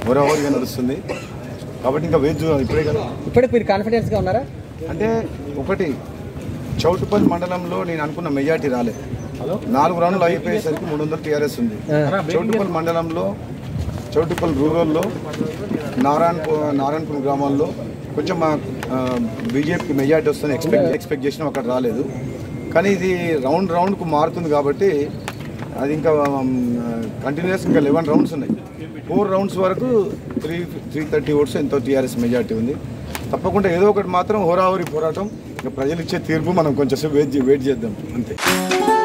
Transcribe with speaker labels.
Speaker 1: హోరాహోరీగా నడుస్తుంది కాబట్టి ఇంకా వేచి చూడాలి ఇప్పుడే కదా
Speaker 2: ఇప్పటికి మీరు కాన్ఫిడెన్స్గా ఉన్నారా
Speaker 1: అంటే ఒకటి చౌటుపల్లి మండలంలో నేను అనుకున్న మెజార్టీ రాలేదు నాలుగు రౌండ్లు అయిపోయేసరికి మూడు వందలు టీఆర్ఎస్ ఉంది చౌటుపల్లి మండలంలో చౌటుపల్లి రూరల్లో నారాయణపూర్ నారాయణపూర్ గ్రామాల్లో కొంచెం మా బీజేపీకి మెజార్టీ వస్తుందని ఎక్స్పెక్ట్ ఎక్స్పెక్ట్ చేసినా అక్కడ రాలేదు కానీ ఇది రౌండ్ రౌండ్కు మారుతుంది కాబట్టి అది ఇంకా కంటిన్యూస్ ఇంకా లెవెన్ రౌండ్స్ ఉన్నాయి ఫోర్ రౌండ్స్ వరకు త్రీ త్రీ థర్టీ ఓట్స్ ఎంతో టీఆర్ఎస్ మెజార్టీ ఉంది తప్పకుండా ఏదో ఒకటి మాత్రం హోరాహోరీ పోరాటం ఇంకా ప్రజలు ఇచ్చే తీర్పు మనం కొంచెం వెయిట్ వెయిట్ చేద్దాం అంతే